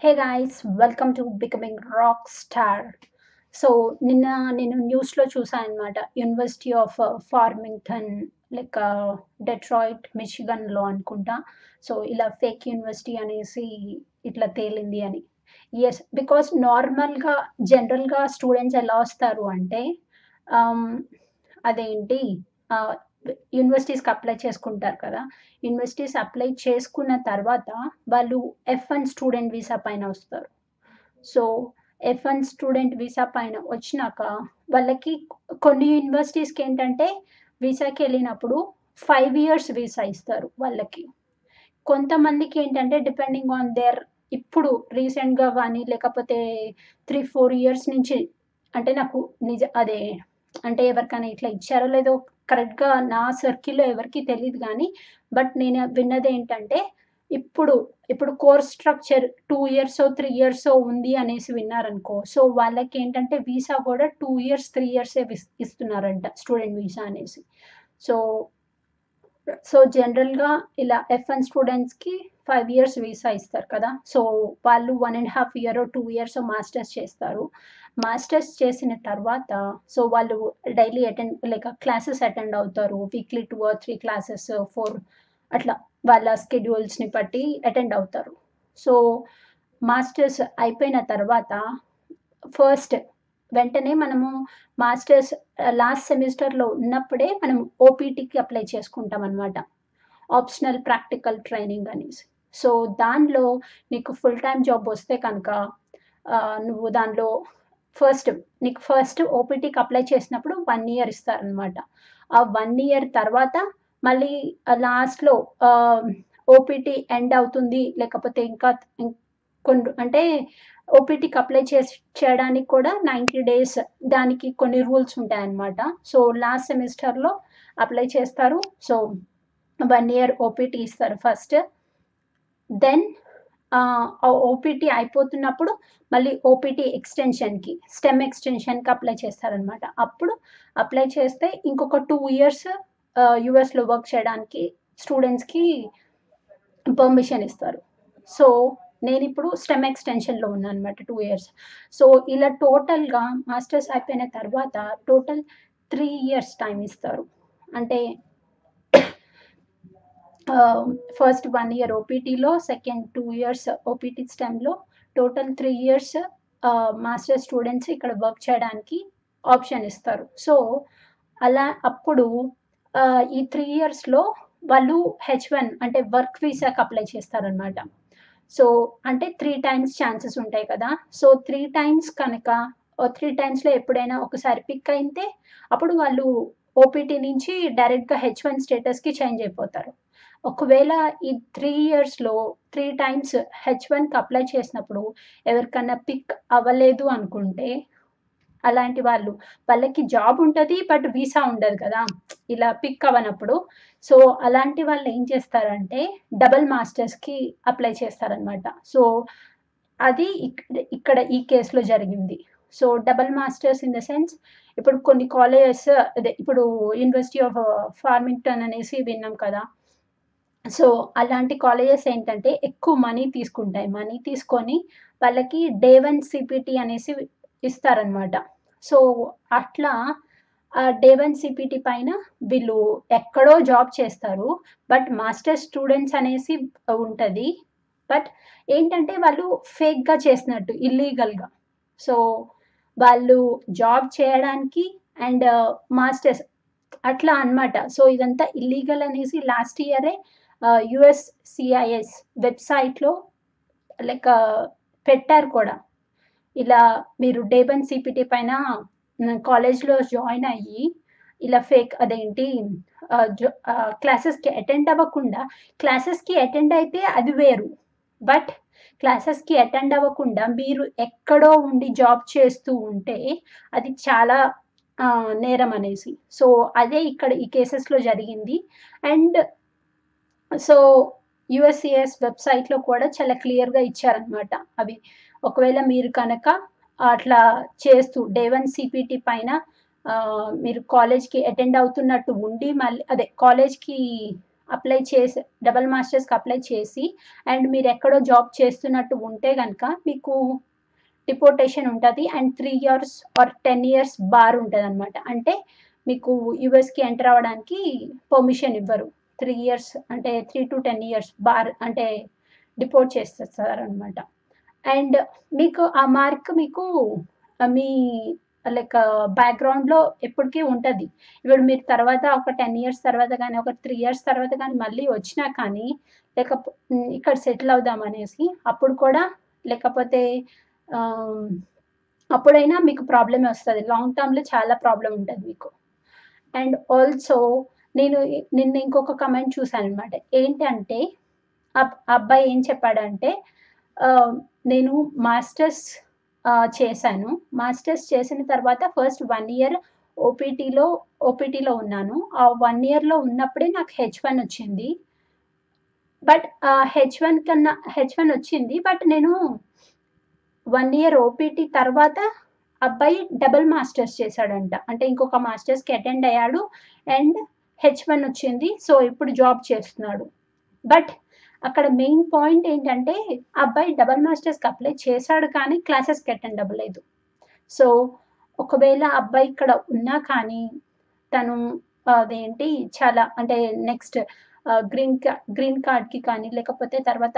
Hey guys welcome to becoming rock star so నిన్న నేను న్యూస్లో చూసాను అనమాట university of Farmington like Detroit మిచిగన్లో అనుకుంటా సో ఇలా ఫేక్ యూనివర్సిటీ అనేసి ఇట్లా తేలింది అని ఎస్ బికాస్ నార్మల్గా జనరల్గా స్టూడెంట్స్ ఎలా వస్తారు అంటే um, అదేంటి యూనివర్సిటీస్కి అప్లై చేసుకుంటారు కదా యూనివర్సిటీస్ అప్లై చేసుకున్న తర్వాత వాళ్ళు ఎఫ్ వన్ స్టూడెంట్ వీసా పైన వస్తారు so F one student visa పైన వచ్చినాక వాళ్ళకి కొన్ని యూనివర్సిటీస్కి ఏంటంటే వీసాకి వెళ్ళినప్పుడు ఫైవ్ ఇయర్స్ వీసా ఇస్తారు వాళ్ళకి కొంతమందికి ఏంటంటే డిపెండింగ్ ఆన్ దేర్ ఇప్పుడు రీసెంట్గా కానీ లేకపోతే త్రీ ఫోర్ ఇయర్స్ నుంచి అంటే నాకు నిజ అదే అంటే ఎవరికైనా ఇట్లా ఇచ్చారో లేదో కరెక్ట్గా నా సర్కిల్లో ఎవరికి తెలియదు కానీ బట్ నేను విన్నది ఏంటంటే ఇప్పుడు ఇప్పుడు course structure two years three years ఉంది అనేసి విన్నారనుకో సో వాళ్ళకి ఏంటంటే వీసా కూడా టూ ఇయర్స్ త్రీ ఇయర్సే ఇస్తున్నారంట స్టూడెంట్ వీసా అనేసి సో సో జనరల్గా ఇలా ఎఫ్ వన్ స్టూడెంట్స్కి ఫైవ్ ఇయర్స్ వీసా ఇస్తారు కదా సో వాళ్ళు one and half year two years masters చేస్తారు మాస్టర్స్ చేసిన తర్వాత సో వాళ్ళు daily attend like classes attend అవుతారు weekly two or three classes four అట్లా వాళ్ళ స్కెడ్యూల్స్ని బట్టి అటెండ్ అవుతారు సో మాస్టర్స్ అయిపోయిన తర్వాత ఫస్ట్ వెంటనే మనము మాస్టర్స్ లాస్ట్ సెమిస్టర్లో ఉన్నప్పుడే మనం ఓపీటీకి అప్లై చేసుకుంటాం అనమాట ఆప్షనల్ ప్రాక్టికల్ ట్రైనింగ్ అనేసి సో దానిలో నీకు ఫుల్ టైం జాబ్ వస్తే కనుక నువ్వు దానిలో ఫస్ట్ నీకు ఫస్ట్ ఓపీటీకి అప్లై చేసినప్పుడు వన్ ఇయర్ ఇస్తారనమాట ఆ వన్ ఇయర్ తర్వాత మళ్ళీ లాస్ట్లో ఓపీటీ ఎండ్ అవుతుంది లేకపోతే ఇంకా కొన్ని అంటే ఓపీటీకి అప్లై చేసి చేయడానికి కూడా నైంటీ డేస్ దానికి కొన్ని రూల్స్ ఉంటాయన్నమాట సో లాస్ట్ సెమిస్టర్లో అప్లై చేస్తారు సో వన్ ఇయర్ ఓపీటీ ఇస్తారు ఫస్ట్ దెన్ ఓపీటీ అయిపోతున్నప్పుడు మళ్ళీ ఓపీటీ ఎక్స్టెన్షన్కి స్టెమ్ ఎక్స్టెన్షన్కి అప్లై చేస్తారనమాట అప్పుడు అప్లై చేస్తే ఇంకొక టూ ఇయర్స్ యుఎస్లో వర్క్ చేయడానికి స్టూడెంట్స్కి పర్మిషన్ ఇస్తారు సో నేను ఇప్పుడు స్టెమ్ ఎక్స్టెన్షన్లో ఉన్నాను అనమాట టూ ఇయర్స్ సో ఇలా టోటల్గా మాస్టర్స్ అయిపోయిన తర్వాత టోటల్ త్రీ ఇయర్స్ టైం ఇస్తారు అంటే ఫస్ట్ వన్ ఇయర్ ఓపీటీలో సెకండ్ టూ ఇయర్స్ ఓపీటీ స్టెమ్లో total three years master students ఇక్కడ వర్క్ చేయడానికి ఆప్షన్ ఇస్తారు సో అలా అప్పుడు ఈ త్రీ ఇయర్స్లో వాళ్ళు హెచ్ వన్ అంటే వర్క్ వీసాకి అప్లై చేస్తారనమాట సో అంటే త్రీ టైమ్స్ ఛాన్సెస్ ఉంటాయి కదా సో త్రీ టైమ్స్ కనుక త్రీ టైమ్స్లో ఎప్పుడైనా ఒకసారి పిక్ అయితే అప్పుడు వాళ్ళు ఓపీటీ నుంచి డైరెక్ట్గా హెచ్ వన్ స్టేటస్కి చేంజ్ అయిపోతారు ఒకవేళ ఈ త్రీ ఇయర్స్లో త్రీ టైమ్స్ హెచ్ వన్కి అప్లై చేసినప్పుడు ఎవరికన్నా పిక్ అవ్వలేదు అనుకుంటే అలాంటి వాళ్ళు వాళ్ళకి జాబ్ ఉంటుంది బట్ వీసా ఉండదు కదా ఇలా పిక్ అవ్వనప్పుడు సో అలాంటి వాళ్ళు ఏం చేస్తారంటే డబల్ మాస్టర్స్కి అప్లై చేస్తారనమాట సో అది ఇక్కడ ఈ కేసులో జరిగింది so double masters in the sense ఇప్పుడు కొన్ని కాలేజెస్ అదే ఇప్పుడు యూనివర్సిటీ ఆఫ్ ఫార్మింగ్టన్ అనేసి విన్నాం కదా సో అలాంటి కాలేజెస్ ఏంటంటే ఎక్కువ మనీ తీసుకుంటాయి మనీ తీసుకొని వాళ్ళకి డే వన్ సిపిటి అనేసి ఇస్తారనమాట సో అట్లా ఆ డే వన్ సిపిటి పైన వీళ్ళు ఎక్కడో జాబ్ చేస్తారు బట్ మాస్టర్ స్టూడెంట్స్ అనేసి ఉంటుంది బట్ ఏంటంటే వాళ్ళు ఫేక్గా చేసినట్టు ఇల్లీగల్గా సో వాళ్ళు జాబ్ చేయడానికి అండ్ మాస్టర్స్ అట్లా అనమాట సో ఇదంతా ఇల్లీగల్ అనేసి లాస్ట్ ఇయరే యుఎస్ సిఐఎస్ వెబ్సైట్లో లైక్ పెట్టారు కూడా ఇలా మీరు డే వన్ సిపిటి పైన కాలేజ్లో జాయిన్ అయ్యి ఇలా ఫేక్ అదేంటి క్లాసెస్కి అటెండ్ అవ్వకుండా క్లాసెస్కి అటెండ్ అయితే అది వేరు బట్ క్లాసెస్కి అటెండ్ అవ్వకుండా మీరు ఎక్కడో ఉండి జాబ్ చేస్తూ ఉంటే అది చాలా నేరం అనేసి సో అదే ఇక్కడ ఈ కేసెస్లో జరిగింది అండ్ సో యుఎస్సిఎస్ వెబ్సైట్లో కూడా చాలా క్లియర్గా ఇచ్చారనమాట అవి ఒకవేళ మీరు కనుక అట్లా చేస్తూ డే వన్ సిపిటి పైన మీరు కాలేజ్కి అటెండ్ అవుతున్నట్టు ఉండి మళ్ళీ అదే కాలేజ్కి అప్లై చేసి డబల్ మాస్టర్స్కి అప్లై చేసి అండ్ మీరు ఎక్కడో జాబ్ చేస్తున్నట్టు ఉంటే కనుక మీకు డిపోర్టేషన్ ఉంటుంది and three years or ten years bar ఉంటుంది అనమాట అంటే మీకు యుఎస్కి ఎంటర్ అవ్వడానికి పర్మిషన్ ఇవ్వరు త్రీ ఇయర్స్ అంటే three to ten years bar అంటే డిపోర్ట్ చేస్తారు అనమాట అండ్ మీకు ఆ మార్క్ మీకు మీ లైక్ బ్యాక్గ్రౌండ్లో ఎప్పటికీ ఉంటుంది ఇప్పుడు మీరు తర్వాత ఒక టెన్ ఇయర్స్ తర్వాత కానీ ఒక త్రీ ఇయర్స్ తర్వాత కానీ మళ్ళీ వచ్చినా కానీ లేక ఇక్కడ సెటిల్ అవుదాం అనేసి అప్పుడు కూడా లేకపోతే అప్పుడైనా మీకు ప్రాబ్లమే వస్తుంది లాంగ్ టర్మ్లో చాలా ప్రాబ్లం ఉంటుంది మీకు అండ్ ఆల్సో నేను నిన్న ఇంకొక కమెంట్ చూసాను అనమాట ఏంటంటే అబ్బాయి ఏం చెప్పాడంటే నేను మాస్టర్స్ చేశాను మాస్టర్స్ చేసిన తర్వాత ఫస్ట్ వన్ ఇయర్ ఓపీటీలో ఓపీటీలో ఉన్నాను ఆ వన్ ఇయర్లో ఉన్నప్పుడే నాకు హెచ్ వన్ వచ్చింది బట్ హెచ్ వన్ కన్నా హెచ్ వన్ వచ్చింది బట్ నేను వన్ ఇయర్ ఓపీటీ తర్వాత అబ్బాయి డబుల్ మాస్టర్స్ చేశాడంట అంటే ఇంకొక మాస్టర్స్కి అటెండ్ అయ్యాడు అండ్ హెచ్ వన్ వచ్చింది సో ఇప్పుడు జాబ్ చేస్తున్నాడు బట్ అక్కడ మెయిన్ పాయింట్ ఏంటంటే అబ్బాయి డబల్ మాస్టర్స్కి అప్లై చేశాడు కానీ క్లాసెస్కి అటెండ్ అవ్వలేదు సో ఒకవేళ అబ్బాయి ఇక్కడ ఉన్నా కానీ తను అదేంటి చాలా అంటే నెక్స్ట్ గ్రీన్ గ్రీన్ కార్డ్కి కానీ లేకపోతే తర్వాత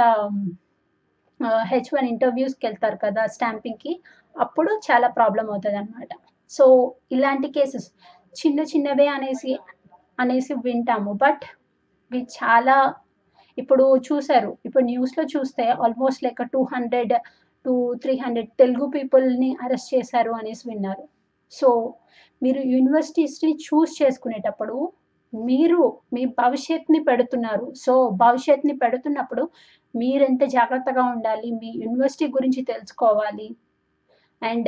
హెచ్ వన్ ఇంటర్వ్యూస్కి వెళ్తారు కదా స్టాంపింగ్కి అప్పుడు చాలా ప్రాబ్లం అవుతుంది అనమాట సో ఇలాంటి కేసెస్ చిన్న చిన్నవే అనేసి అనేసి వింటాము బట్ ఇవి చాలా ఇప్పుడు చూసారు ఇప్పుడు న్యూస్లో చూస్తే almost like two hundred to three hundred Telugu పీపుల్ని అరెస్ట్ చేశారు అనేసి విన్నారు సో మీరు యూనివర్సిటీస్ని చూస్ చేసుకునేటప్పుడు మీరు మీ భవిష్యత్ని పెడుతున్నారు సో భవిష్యత్ని పెడుతున్నప్పుడు మీరు ఎంత జాగ్రత్తగా ఉండాలి మీ యూనివర్సిటీ గురించి తెలుసుకోవాలి అండ్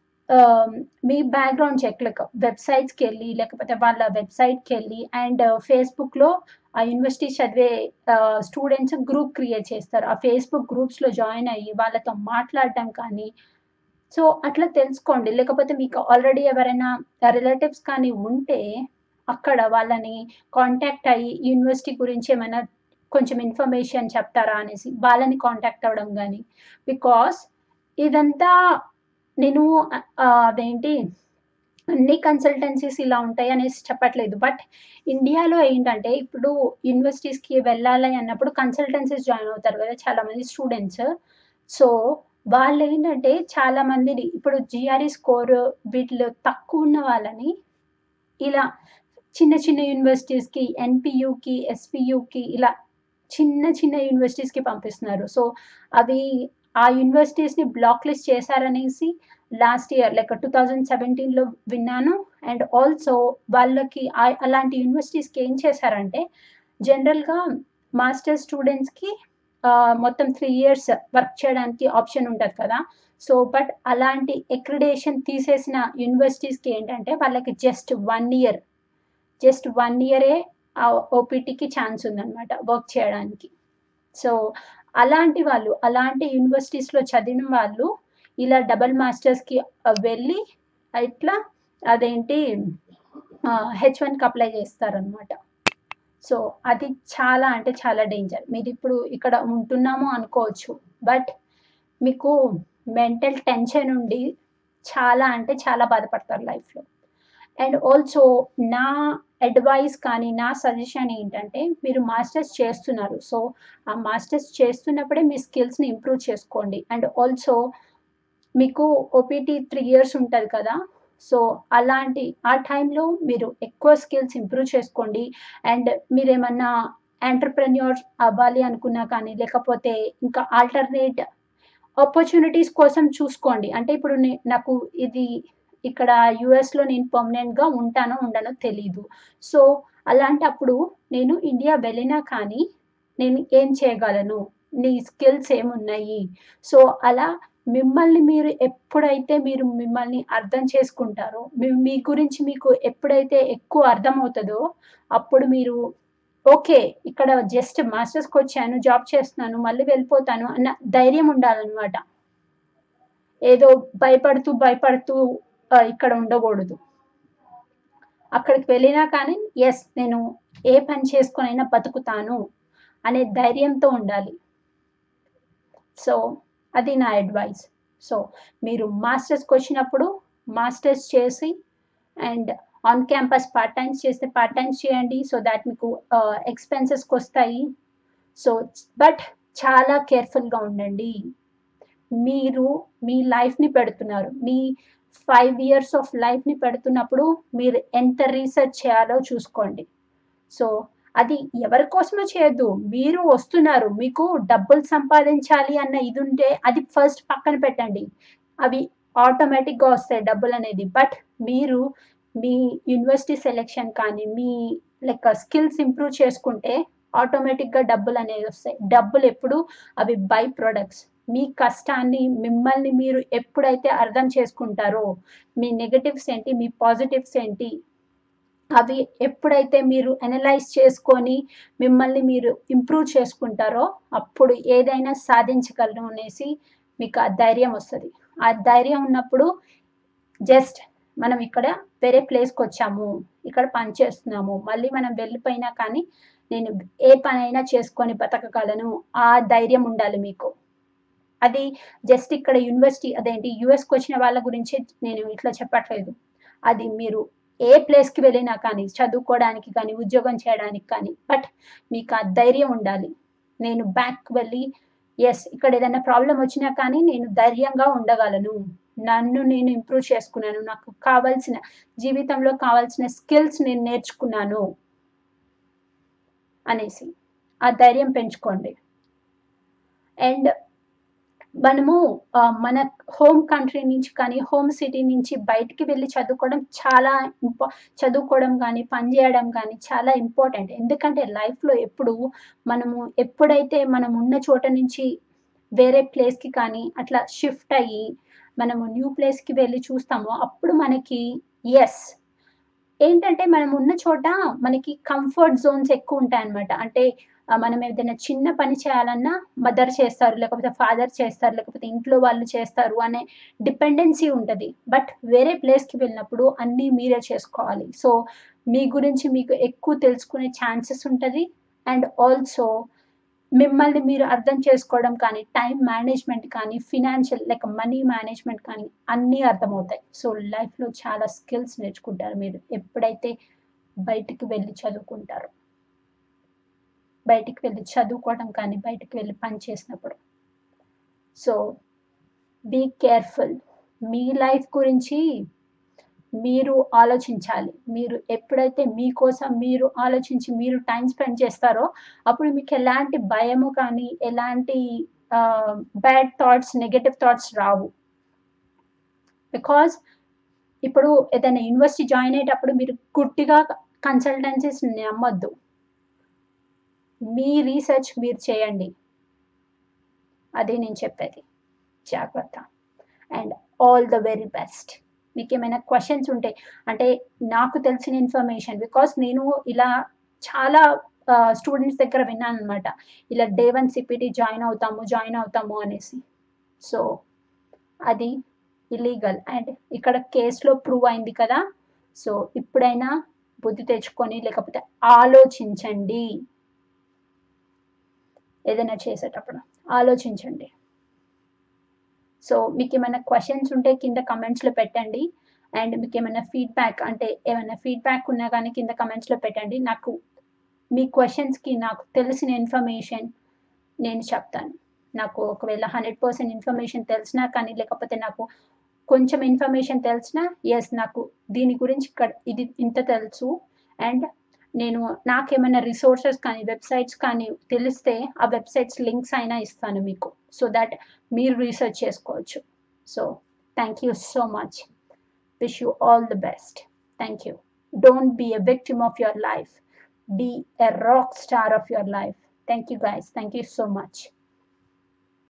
మీ బ్యాక్గ్రౌండ్ చెక్ లైక్ వెబ్సైట్స్కి వెళ్ళి లేకపోతే వాళ్ళ వెబ్సైట్కి వెళ్ళి అండ్ ఫేస్బుక్లో ఆ యూనివర్సిటీ చదివే స్టూడెంట్స్ గ్రూప్ క్రియేట్ చేస్తారు ఆ ఫేస్బుక్ గ్రూప్స్లో జాయిన్ అయ్యి వాళ్ళతో మాట్లాడటం కానీ సో అట్లా తెలుసుకోండి లేకపోతే మీకు ఆల్రెడీ ఎవరైనా రిలేటివ్స్ కానీ ఉంటే అక్కడ వాళ్ళని కాంటాక్ట్ అయ్యి యూనివర్సిటీ గురించి ఏమైనా కొంచెం ఇన్ఫర్మేషన్ చెప్తారా అనేసి వాళ్ళని కాంటాక్ట్ అవ్వడం కానీ బికాస్ ఇదంతా నేను అదేంటి అన్ని కన్సల్టెన్సీస్ ఇలా ఉంటాయి అనేసి చెప్పట్లేదు బట్ ఇండియాలో ఏంటంటే ఇప్పుడు యూనివర్సిటీస్కి వెళ్ళాలి అన్నప్పుడు కన్సల్టెన్సీస్ జాయిన్ అవుతారు కదా చాలామంది స్టూడెంట్స్ సో వాళ్ళు ఏంటంటే చాలామందిని ఇప్పుడు జిఆర్ఈ స్కోర్ వీటిలో తక్కువ ఉన్న వాళ్ళని ఇలా చిన్న చిన్న యూనివర్సిటీస్కి ఎన్పియుకి ఎస్పియుకి ఇలా చిన్న చిన్న యూనివర్సిటీస్కి పంపిస్తున్నారు సో అవి ఆ యూనివర్సిటీస్ని బ్లాక్ లిస్ట్ చేశారనేసి last year like two thousand సెవెంటీన్లో విన్నాను అండ్ ఆల్సో వాళ్ళకి అలాంటి యూనివర్సిటీస్కి ఏం చేశారంటే జనరల్గా మాస్టర్స్ స్టూడెంట్స్కి మొత్తం త్రీ ఇయర్స్ వర్క్ చేయడానికి ఆప్షన్ ఉంటుంది కదా సో బట్ అలాంటి ఎక్రిడేషన్ తీసేసిన యూనివర్సిటీస్కి ఏంటంటే వాళ్ళకి just one year just one ఇయరే ఆ ఓపీటీకి ఛాన్స్ ఉందన్నమాట వర్క్ చేయడానికి సో అలాంటి వాళ్ళు అలాంటి యూనివర్సిటీస్లో చదివిన వాళ్ళు ఇలా డబల్ మాస్టర్స్కి వెళ్ళి ఇట్లా అదేంటి హెచ్ వన్కి అప్లై చేస్తారనమాట సో అది చాలా అంటే చాలా డేంజర్ మీరు ఇప్పుడు ఇక్కడ ఉంటున్నాము అనుకోవచ్చు బట్ మీకు మెంటల్ టెన్షన్ ఉండి చాలా అంటే చాలా బాధపడతారు లైఫ్లో అండ్ ఆల్సో నా అడ్వైస్ కానీ నా సజెషన్ ఏంటంటే మీరు మాస్టర్స్ చేస్తున్నారు సో ఆ మాస్టర్స్ చేస్తున్నప్పుడే మీ స్కిల్స్ని ఇంప్రూవ్ చేసుకోండి అండ్ ఆల్సో మీకు ఓపీటీ త్రీ ఇయర్స్ ఉంటుంది కదా సో అలాంటి ఆ టైంలో మీరు ఎక్కువ స్కిల్స్ ఇంప్రూవ్ చేసుకోండి అండ్ మీరు ఏమన్నా ఎంటర్ప్రెన్యూర్ అవ్వాలి అనుకున్నా కానీ లేకపోతే ఇంకా ఆల్టర్నేట్ ఆపర్చునిటీస్ కోసం చూసుకోండి అంటే ఇప్పుడు నాకు ఇది ఇక్కడ యుఎస్లో నేను పర్మనెంట్గా ఉంటానో ఉండనో తెలీదు సో అలాంటప్పుడు నేను ఇండియా వెళ్ళినా కానీ నేను ఏం చేయగలను నీ స్కిల్స్ ఏమున్నాయి సో అలా మిమ్మల్ని మీరు ఎప్పుడైతే మీరు మిమ్మల్ని అర్థం చేసుకుంటారో మీ గురించి మీకు ఎప్పుడైతే ఎక్కువ అర్థమవుతుందో అప్పుడు మీరు ఓకే ఇక్కడ జస్ట్ మాస్టర్స్కి వచ్చాను జాబ్ చేస్తున్నాను మళ్ళీ వెళ్ళిపోతాను అన్న ధైర్యం ఉండాలన్నమాట ఏదో భయపడుతూ భయపడుతూ ఇక్కడ ఉండకూడదు అక్కడికి వెళ్ళినా కానీ ఎస్ నేను ఏ పని చేసుకొనైనా బతుకుతాను అనే ధైర్యంతో ఉండాలి సో అది నా అడ్వైస్ సో మీరు మాస్టర్స్కి వచ్చినప్పుడు మాస్టర్స్ చేసి and on campus part times చేస్తే పార్ట్ టైమ్స్ చేయండి సో దాట్ మీకు ఎక్స్పెన్సెస్కి వస్తాయి సో బట్ చాలా కేర్ఫుల్గా ఉండండి మీరు మీ లైఫ్ని పెడుతున్నారు మీ ఫైవ్ ఇయర్స్ ఆఫ్ లైఫ్ని పెడుతున్నప్పుడు మీరు ఎంత రీసెర్చ్ చేయాలో చూసుకోండి సో అది ఎవరి కోసమో చేయొద్దు మీరు వస్తున్నారు మీకు డబ్బులు సంపాదించాలి అన్న ఇది ఉంటే అది ఫస్ట్ పక్కన పెట్టండి అవి ఆటోమేటిక్గా వస్తాయి డబ్బులు అనేది బట్ మీరు మీ యూనివర్సిటీ సెలెక్షన్ కానీ మీ లైక్ స్కిల్స్ ఇంప్రూవ్ చేసుకుంటే ఆటోమేటిక్గా డబ్బులు అనేది వస్తాయి డబ్బులు ఎప్పుడు అవి బై ప్రొడక్ట్స్ మీ కష్టాన్ని మిమ్మల్ని మీరు ఎప్పుడైతే అర్థం చేసుకుంటారో మీ నెగటివ్స్ ఏంటి మీ పాజిటివ్స్ ఏంటి అవి ఎప్పుడైతే మీరు అనలైజ్ చేసుకొని మిమ్మల్ని మీరు ఇంప్రూవ్ చేసుకుంటారో అప్పుడు ఏదైనా సాధించగలను అనేసి మీకు ఆ ధైర్యం వస్తుంది ఆ ధైర్యం ఉన్నప్పుడు జస్ట్ మనం ఇక్కడ వేరే ప్లేస్కి వచ్చాము ఇక్కడ పని చేస్తున్నాము మళ్ళీ మనం వెళ్ళిపోయినా కానీ నేను ఏ పనైనా చేసుకొని బతకగలను ఆ ధైర్యం ఉండాలి మీకు అది జస్ట్ ఇక్కడ యూనివర్సిటీ అదేంటి యుఎస్కి వచ్చిన వాళ్ళ గురించి నేను ఇట్లా చెప్పట్లేదు అది మీరు ఏ ప్లేస్కి వెళ్ళినా కానీ చదువుకోవడానికి కానీ ఉద్యోగం చేయడానికి కానీ బట్ మీకు ఆ ధైర్యం ఉండాలి నేను బ్యాక్ వెళ్ళి ఎస్ ఇక్కడ ఏదైనా ప్రాబ్లం వచ్చినా కానీ నేను ధైర్యంగా ఉండగలను నన్ను నేను ఇంప్రూవ్ చేసుకున్నాను నాకు కావాల్సిన జీవితంలో కావాల్సిన స్కిల్స్ నేను నేర్చుకున్నాను అనేసి ఆ ధైర్యం పెంచుకోండి అండ్ మనము మన హోమ్ కంట్రీ నుంచి కానీ హోమ్ సిటీ నుంచి బయటికి వెళ్ళి చదువుకోవడం చాలా ఇంపా చదువుకోవడం కానీ పని చేయడం కానీ చాలా ఇంపార్టెంట్ ఎందుకంటే లైఫ్లో ఎప్పుడు మనము ఎప్పుడైతే మనం ఉన్న చోట నుంచి వేరే ప్లేస్కి కానీ అట్లా షిఫ్ట్ అయ్యి మనము న్యూ ప్లేస్కి వెళ్ళి చూస్తామో అప్పుడు మనకి ఎస్ ఏంటంటే మనం ఉన్న చోట మనకి కంఫర్ట్ జోన్స్ ఎక్కువ ఉంటాయి అనమాట అంటే మనం ఏదైనా చిన్న పని చేయాలన్నా మదర్ చేస్తారు లేకపోతే ఫాదర్ చేస్తారు లేకపోతే ఇంట్లో వాళ్ళు చేస్తారు అనే డిపెండెన్సీ ఉంటుంది బట్ వేరే ప్లేస్కి వెళ్ళినప్పుడు అన్నీ మీరే చేసుకోవాలి సో మీ గురించి మీకు ఎక్కువ తెలుసుకునే ఛాన్సెస్ ఉంటుంది అండ్ ఆల్సో మిమ్మల్ని మీరు అర్థం చేసుకోవడం కానీ టైం మేనేజ్మెంట్ కానీ ఫినాన్షియల్ లైక్ మనీ మేనేజ్మెంట్ కానీ అన్నీ అర్థమవుతాయి సో లైఫ్లో చాలా స్కిల్స్ నేర్చుకుంటారు మీరు ఎప్పుడైతే బయటికి వెళ్ళి చదువుకుంటారో బయటికి వెళ్ళి చదువుకోవడం కానీ బయటికి వెళ్ళి పని చేసినప్పుడు సో బీ కేర్ఫుల్ మీ లైఫ్ గురించి మీరు ఆలోచించాలి మీరు ఎప్పుడైతే మీకోసం మీరు ఆలోచించి మీరు టైం స్పెండ్ చేస్తారో అప్పుడు మీకు ఎలాంటి భయము కానీ ఎలాంటి బ్యాడ్ థాట్స్ నెగటివ్ థాట్స్ రావు బికాజ్ ఇప్పుడు ఏదైనా యూనివర్సిటీ జాయిన్ అయ్యేటప్పుడు మీరు గుడ్డిగా కన్సల్టెన్సీస్ నమ్మొద్దు మీ రీసెర్చ్ మీరు చేయండి అది నేను చెప్పేది జాగ్రత్త and all the very best మీకు ఏమైనా క్వశ్చన్స్ ఉంటాయి అంటే నాకు తెలిసిన ఇన్ఫర్మేషన్ బికాస్ నేను ఇలా చాలా స్టూడెంట్స్ దగ్గర విన్నాను అనమాట ఇలా డే వన్ సిపిటీ జాయిన్ అవుతాము జాయిన్ అవుతాము అనేసి సో అది ఇలీగల్ అండ్ ఇక్కడ కేసులో ప్రూవ్ అయింది కదా సో ఇప్పుడైనా బుద్ధి తెచ్చుకొని లేకపోతే ఆలోచించండి ఏదైనా చేసేటప్పుడు ఆలోచించండి సో మీకు ఏమైనా క్వశ్చన్స్ ఉంటే కింద కమెంట్స్లో పెట్టండి అండ్ మీకు ఏమైనా ఫీడ్బ్యాక్ అంటే ఏమైనా ఫీడ్బ్యాక్ ఉన్నా కానీ కింద కమెంట్స్లో పెట్టండి నాకు మీ క్వశ్చన్స్కి నాకు తెలిసిన ఇన్ఫర్మేషన్ నేను చెప్తాను నాకు ఒకవేళ హండ్రెడ్ పర్సెంట్ ఇన్ఫర్మేషన్ తెలిసినా కానీ లేకపోతే నాకు కొంచెం ఇన్ఫర్మేషన్ తెలిసినా ఎస్ నాకు దీని గురించి ఇక్కడ ఇది ఇంత తెలుసు అండ్ నేను నాకేమైనా రిసోర్సెస్ కానీ వెబ్సైట్స్ కానీ తెలిస్తే ఆ వెబ్సైట్స్ లింక్స్ అయినా ఇస్తాను మీకు సో దట్ మీరు రీసెర్చ్ చేసుకోవచ్చు so thank you so much wish you all the best thank you don't be a victim of your life be a rock star of your life. Thank you guys. Thank you so much.